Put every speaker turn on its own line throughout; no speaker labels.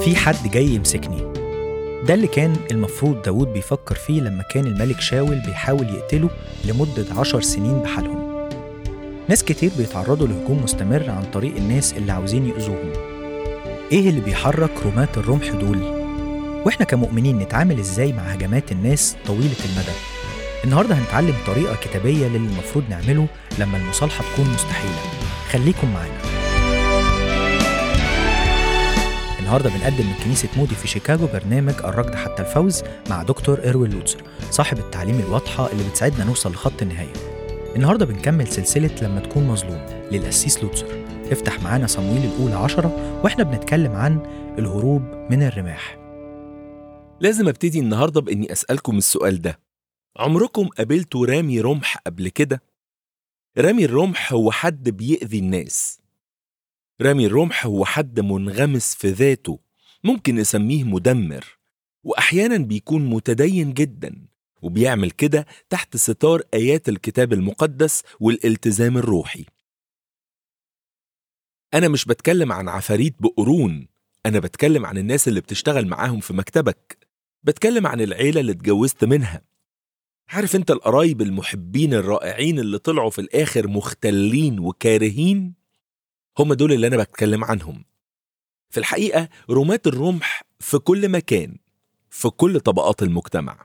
في حد جاي يمسكني ده اللي كان المفروض داود بيفكر فيه لما كان الملك شاول بيحاول يقتله لمدة عشر سنين بحالهم ناس كتير بيتعرضوا لهجوم مستمر عن طريق الناس اللي عاوزين يؤذوهم ايه اللي بيحرك رماة الرمح دول؟ واحنا كمؤمنين نتعامل ازاي مع هجمات الناس طويلة المدى؟ النهارده هنتعلم طريقة كتابية للي المفروض نعمله لما المصالحة تكون مستحيلة خليكم معانا النهارده بنقدم من كنيسة مودي في شيكاغو برنامج الركض حتى الفوز مع دكتور إروين لوتسر صاحب التعليم الواضحة اللي بتساعدنا نوصل لخط النهاية النهارده بنكمل سلسلة لما تكون مظلوم للقسيس لوتسر افتح معانا صمويل الأولى عشرة واحنا بنتكلم عن الهروب من الرماح
لازم ابتدي النهارده باني اسالكم السؤال ده عمركم قابلتوا رامي رمح قبل كده رامي الرمح هو حد بيأذي الناس رامي الرمح هو حد منغمس في ذاته ممكن نسميه مدمر واحيانا بيكون متدين جدا وبيعمل كده تحت ستار ايات الكتاب المقدس والالتزام الروحي انا مش بتكلم عن عفاريت بقرون انا بتكلم عن الناس اللي بتشتغل معاهم في مكتبك بتكلم عن العيلة اللي اتجوزت منها عارف انت القرايب المحبين الرائعين اللي طلعوا في الاخر مختلين وكارهين هم دول اللي انا بتكلم عنهم في الحقيقة رماة الرمح في كل مكان في كل طبقات المجتمع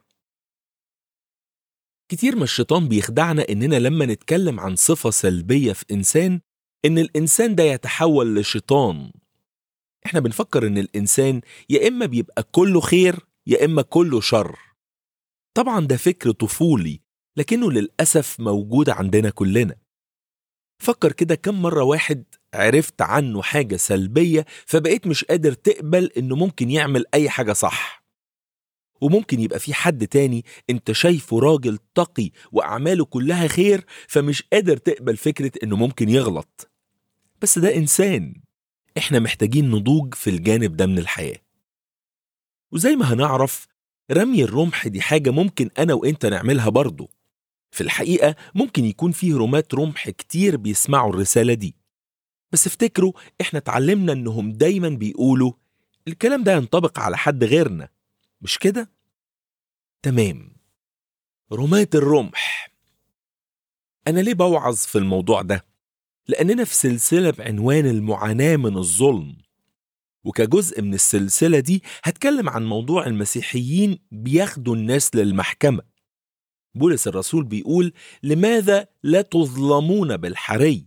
كتير ما الشيطان بيخدعنا اننا لما نتكلم عن صفة سلبية في انسان ان الانسان ده يتحول لشيطان احنا بنفكر ان الانسان يا اما بيبقى كله خير يا اما كله شر طبعا ده فكر طفولي لكنه للاسف موجود عندنا كلنا فكر كده كم مرة واحد عرفت عنه حاجة سلبية فبقيت مش قادر تقبل انه ممكن يعمل اي حاجة صح وممكن يبقى في حد تاني انت شايفه راجل تقي واعماله كلها خير فمش قادر تقبل فكرة انه ممكن يغلط بس ده انسان احنا محتاجين نضوج في الجانب ده من الحياة وزي ما هنعرف رمي الرمح دي حاجة ممكن أنا وإنت نعملها برضه في الحقيقة ممكن يكون فيه رماة رمح كتير بيسمعوا الرسالة دي بس افتكروا احنا اتعلمنا انهم دايما بيقولوا الكلام ده ينطبق على حد غيرنا مش كده؟ تمام رماة الرمح أنا ليه بوعظ في الموضوع ده؟ لأننا في سلسلة بعنوان المعاناة من الظلم وكجزء من السلسلة دي هتكلم عن موضوع المسيحيين بياخدوا الناس للمحكمة بولس الرسول بيقول لماذا لا تظلمون بالحري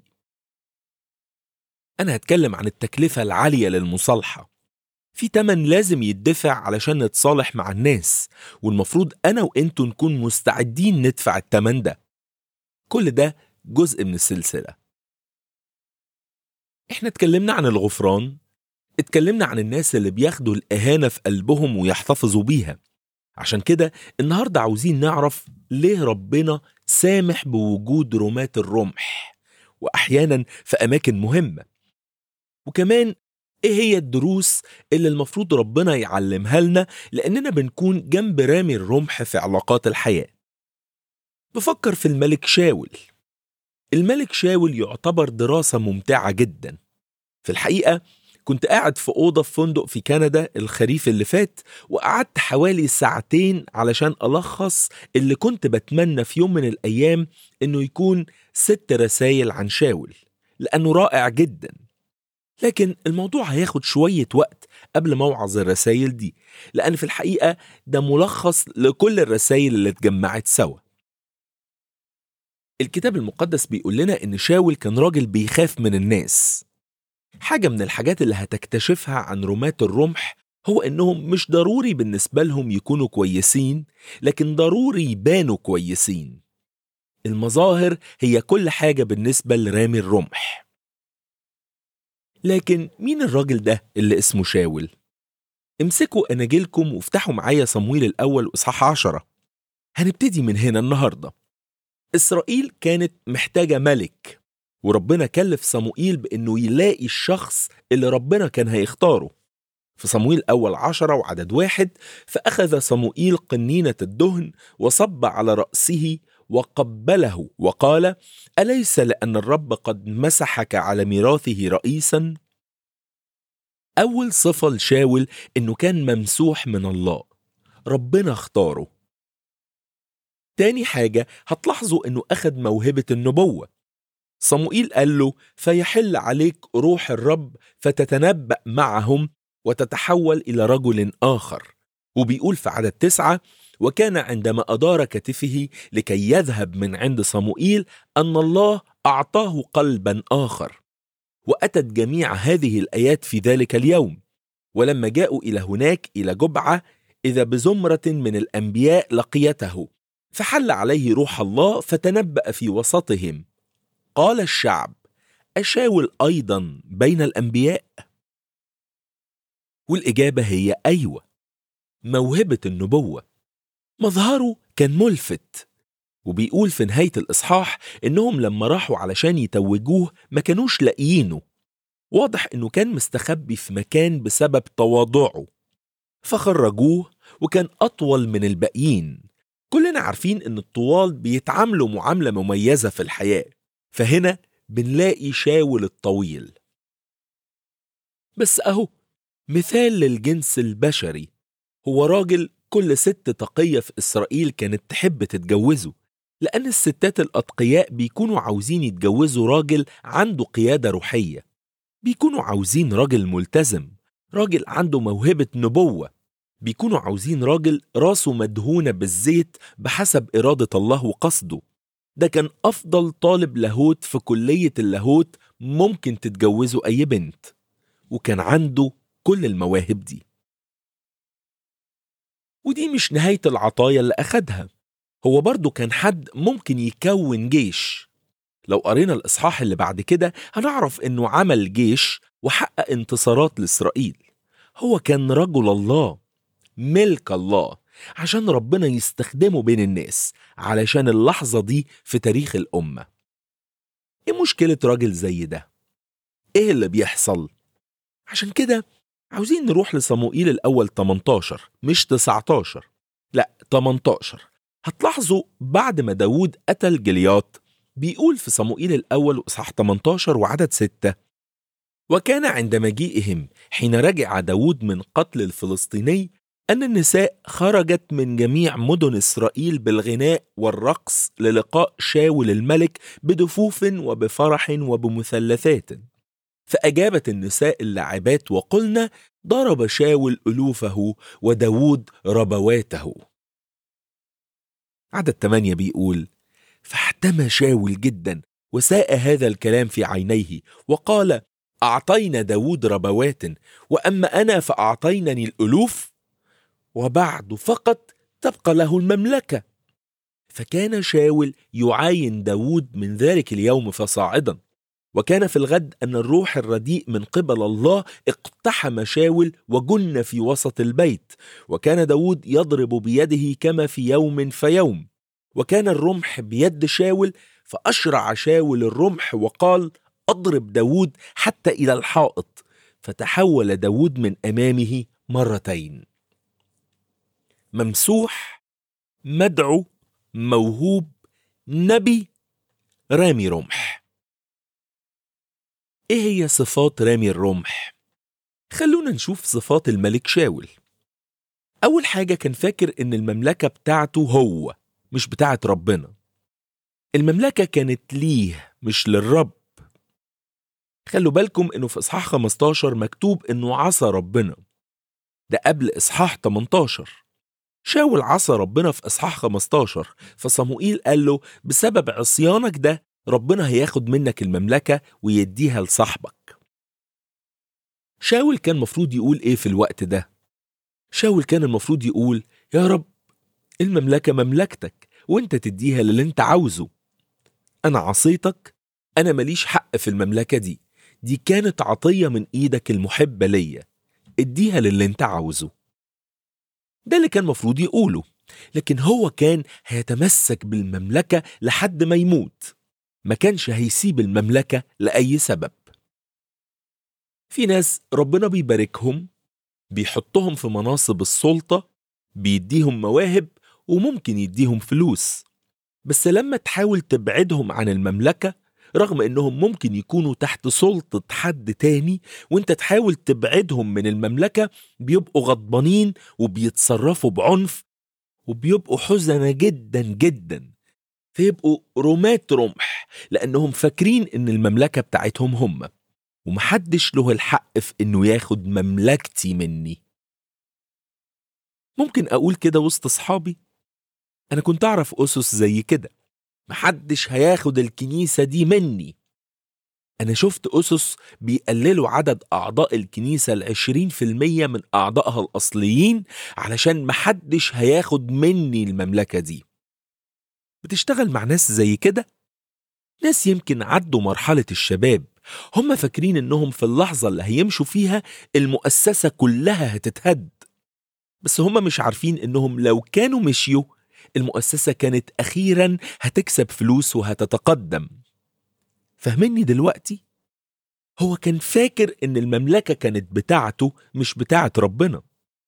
أنا هتكلم عن التكلفة العالية للمصالحة في تمن لازم يدفع علشان نتصالح مع الناس والمفروض أنا وإنتوا نكون مستعدين ندفع التمن ده كل ده جزء من السلسلة احنا اتكلمنا عن الغفران اتكلمنا عن الناس اللي بياخدوا الإهانة في قلبهم ويحتفظوا بيها عشان كده النهاردة عاوزين نعرف ليه ربنا سامح بوجود رماة الرمح وأحيانا في أماكن مهمة وكمان إيه هي الدروس اللي المفروض ربنا يعلمها لنا لأننا بنكون جنب رامي الرمح في علاقات الحياة بفكر في الملك شاول الملك شاول يعتبر دراسة ممتعة جدا في الحقيقة كنت قاعد في أوضة في فندق في كندا الخريف اللي فات وقعدت حوالي ساعتين علشان ألخص اللي كنت بتمنى في يوم من الأيام إنه يكون ست رسايل عن شاول لأنه رائع جدا لكن الموضوع هياخد شوية وقت قبل ما أوعظ الرسايل دي لأن في الحقيقة ده ملخص لكل الرسايل اللي اتجمعت سوا الكتاب المقدس بيقول لنا إن شاول كان راجل بيخاف من الناس حاجة من الحاجات اللي هتكتشفها عن رماة الرمح هو إنهم مش ضروري بالنسبة لهم يكونوا كويسين لكن ضروري يبانوا كويسين المظاهر هي كل حاجة بالنسبة لرامي الرمح لكن مين الراجل ده اللي اسمه شاول؟ امسكوا أناجيلكم وافتحوا معايا صمويل الأول إصحاح عشرة هنبتدي من هنا النهاردة إسرائيل كانت محتاجة ملك وربنا كلف صموئيل بأنه يلاقي الشخص اللي ربنا كان هيختاره في صمويل أول عشرة وعدد واحد فأخذ صموئيل قنينة الدهن وصب على رأسه وقبله وقال أليس لأن الرب قد مسحك على ميراثه رئيسا أول صفة لشاول إنه كان ممسوح من الله ربنا اختاره تاني حاجة هتلاحظوا إنه أخد موهبة النبوة صموئيل قال له فيحل عليك روح الرب فتتنبأ معهم وتتحول إلى رجل آخر وبيقول في عدد تسعة وكان عندما أدار كتفه لكي يذهب من عند صموئيل أن الله أعطاه قلبا آخر وأتت جميع هذه الآيات في ذلك اليوم ولما جاءوا إلى هناك إلى جبعة إذا بزمرة من الأنبياء لقيته فحل عليه روح الله فتنبأ في وسطهم قال الشعب أشاول أيضا بين الأنبياء؟ والإجابة هي أيوة موهبة النبوة مظهره كان ملفت وبيقول في نهاية الإصحاح إنهم لما راحوا علشان يتوجوه ما كانوش لاقيينه واضح إنه كان مستخبي في مكان بسبب تواضعه فخرجوه وكان أطول من الباقيين كلنا عارفين إن الطوال بيتعاملوا معاملة مميزة في الحياة فهنا بنلاقي شاول الطويل بس أهو مثال للجنس البشري هو راجل كل ست تقية في إسرائيل كانت تحب تتجوزه لأن الستات الأتقياء بيكونوا عاوزين يتجوزوا راجل عنده قيادة روحية بيكونوا عاوزين راجل ملتزم راجل عنده موهبة نبوة بيكونوا عاوزين راجل راسه مدهونة بالزيت بحسب إرادة الله وقصده ده كان أفضل طالب لاهوت في كلية اللاهوت ممكن تتجوزه أي بنت وكان عنده كل المواهب دي ودي مش نهاية العطايا اللي أخدها هو برضه كان حد ممكن يكون جيش لو قرينا الإصحاح اللي بعد كده هنعرف إنه عمل جيش وحقق انتصارات لإسرائيل هو كان رجل الله ملك الله عشان ربنا يستخدمه بين الناس علشان اللحظة دي في تاريخ الأمة إيه مشكلة راجل زي ده؟ إيه اللي بيحصل؟ عشان كده عاوزين نروح لصموئيل الأول 18 مش 19 لا 18 هتلاحظوا بعد ما داود قتل جليات بيقول في صموئيل الأول إصحاح 18 وعدد 6 وكان عند مجيئهم حين رجع داود من قتل الفلسطيني أن النساء خرجت من جميع مدن إسرائيل بالغناء والرقص للقاء شاول الملك بدفوف وبفرح وبمثلثات فأجابت النساء اللاعبات وقلن ضرب شاول ألوفه وداود ربواته عدد 8 بيقول فاحتمى شاول جدا وساء هذا الكلام في عينيه وقال أعطينا داود ربوات وأما أنا فأعطينني الألوف وبعد فقط تبقى له المملكة فكان شاول يعاين داود من ذلك اليوم فصاعدا وكان في الغد أن الروح الرديء من قبل الله اقتحم شاول وجن في وسط البيت وكان داود يضرب بيده كما في يوم فيوم وكان الرمح بيد شاول فأشرع شاول الرمح وقال أضرب داود حتى إلى الحائط فتحول داود من أمامه مرتين ممسوح مدعو موهوب نبي رامي رمح ايه هي صفات رامي الرمح خلونا نشوف صفات الملك شاول اول حاجه كان فاكر ان المملكه بتاعته هو مش بتاعت ربنا المملكه كانت ليه مش للرب خلوا بالكم انه في اصحاح 15 مكتوب انه عصى ربنا ده قبل اصحاح 18 شاول عصى ربنا في اصحاح 15 فصموئيل قال له بسبب عصيانك ده ربنا هياخد منك المملكة ويديها لصاحبك شاول كان مفروض يقول ايه في الوقت ده شاول كان المفروض يقول يا رب المملكة مملكتك وانت تديها للي انت عاوزه انا عصيتك انا ماليش حق في المملكة دي دي كانت عطية من ايدك المحبة ليا اديها للي انت عاوزه ده اللي كان مفروض يقوله لكن هو كان هيتمسك بالمملكة لحد ما يموت ما كانش هيسيب المملكة لأي سبب في ناس ربنا بيباركهم بيحطهم في مناصب السلطة بيديهم مواهب وممكن يديهم فلوس بس لما تحاول تبعدهم عن المملكة رغم انهم ممكن يكونوا تحت سلطة حد تاني وانت تحاول تبعدهم من المملكة بيبقوا غضبانين وبيتصرفوا بعنف وبيبقوا حزنة جدا جدا فيبقوا رماة رمح لأنهم فاكرين إن المملكة بتاعتهم هم ومحدش له الحق في إنه ياخد مملكتي مني ممكن أقول كده وسط أصحابي أنا كنت أعرف أسس زي كده محدش هياخد الكنيسة دي مني أنا شفت أسس بيقللوا عدد أعضاء الكنيسة العشرين في المية من أعضائها الأصليين علشان محدش هياخد مني المملكة دي بتشتغل مع ناس زي كده؟ ناس يمكن عدوا مرحلة الشباب هم فاكرين إنهم في اللحظة اللي هيمشوا فيها المؤسسة كلها هتتهد بس هم مش عارفين إنهم لو كانوا مشيوا المؤسسة كانت أخيرا هتكسب فلوس وهتتقدم فاهمني دلوقتي؟ هو كان فاكر إن المملكة كانت بتاعته مش بتاعة ربنا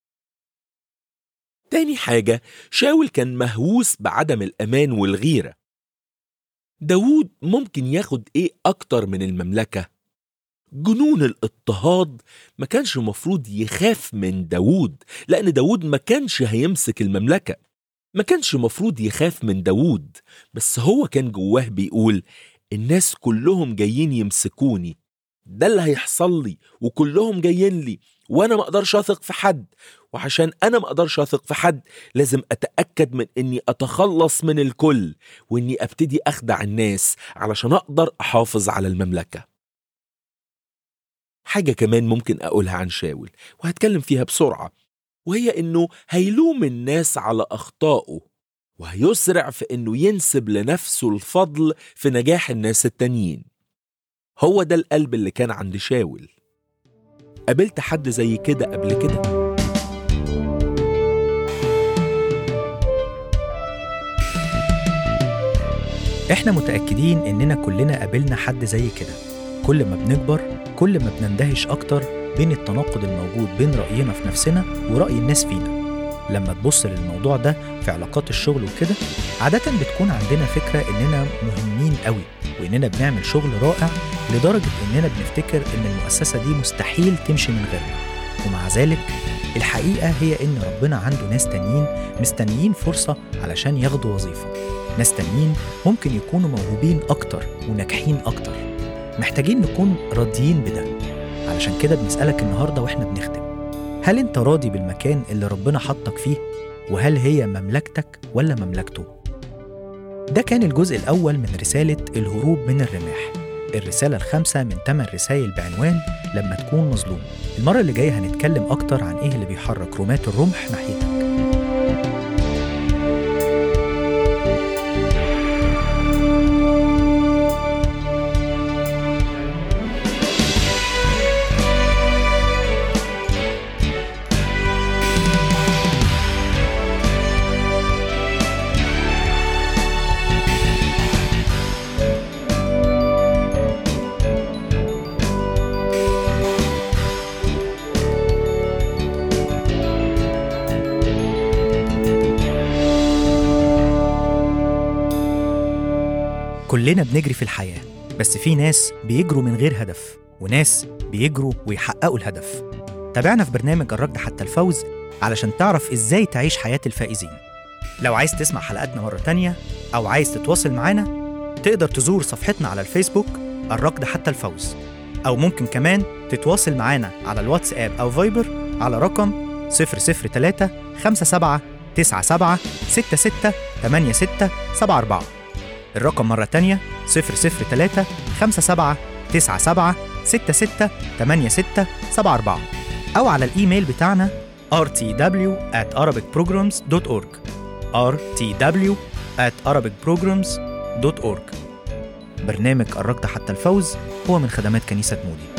تاني حاجة شاول كان مهووس بعدم الأمان والغيرة داوود ممكن ياخد إيه أكتر من المملكة؟ جنون الاضطهاد ما كانش مفروض يخاف من داوود لأن داوود ما كانش هيمسك المملكة ما كانش مفروض يخاف من داوود بس هو كان جواه بيقول الناس كلهم جايين يمسكوني ده اللي هيحصل لي وكلهم جايين لي وانا ما اقدرش اثق في حد وعشان انا ما اقدرش اثق في حد لازم اتاكد من اني اتخلص من الكل واني ابتدي اخدع الناس علشان اقدر احافظ على المملكه حاجه كمان ممكن اقولها عن شاول وهتكلم فيها بسرعه وهي انه هيلوم الناس على اخطائه وهيسرع في انه ينسب لنفسه الفضل في نجاح الناس التانيين هو ده القلب اللي كان عند شاول قابلت حد زي كده قبل كده
احنا متأكدين اننا كلنا قابلنا حد زي كده كل ما بنكبر كل ما بنندهش اكتر بين التناقض الموجود بين رأينا في نفسنا ورأي الناس فينا لما تبص للموضوع ده في علاقات الشغل وكده عادة بتكون عندنا فكرة إننا مهمين قوي وإننا بنعمل شغل رائع لدرجة إننا بنفتكر إن المؤسسة دي مستحيل تمشي من غيرنا ومع ذلك الحقيقة هي إن ربنا عنده ناس تانيين مستنيين فرصة علشان ياخدوا وظيفة ناس تانيين ممكن يكونوا موهوبين أكتر وناجحين أكتر محتاجين نكون راضيين بده علشان كده بنسألك النهاردة وإحنا بنختم هل أنت راضي بالمكان اللي ربنا حطك فيه؟ وهل هي مملكتك ولا مملكته؟ ده كان الجزء الأول من رسالة الهروب من الرماح الرسالة الخامسة من 8 رسائل بعنوان لما تكون مظلوم المرة اللي جاية هنتكلم أكتر عن إيه اللي بيحرك رماة الرمح ناحيتك كلنا بنجري في الحياة بس في ناس بيجروا من غير هدف وناس بيجروا ويحققوا الهدف تابعنا في برنامج الركض حتى الفوز علشان تعرف ازاي تعيش حياة الفائزين لو عايز تسمع حلقاتنا مرة تانية أو عايز تتواصل معانا تقدر تزور صفحتنا على الفيسبوك الركض حتى الفوز أو ممكن كمان تتواصل معانا على الواتساب أو فايبر على رقم 003 57 97 66 86 74 الرقم مرة تانية 003 57 97 66 86 74 أو على الإيميل بتاعنا rtw at arabicprograms.org rtw at arabicprograms.org برنامج الركض حتى الفوز هو من خدمات كنيسة مودي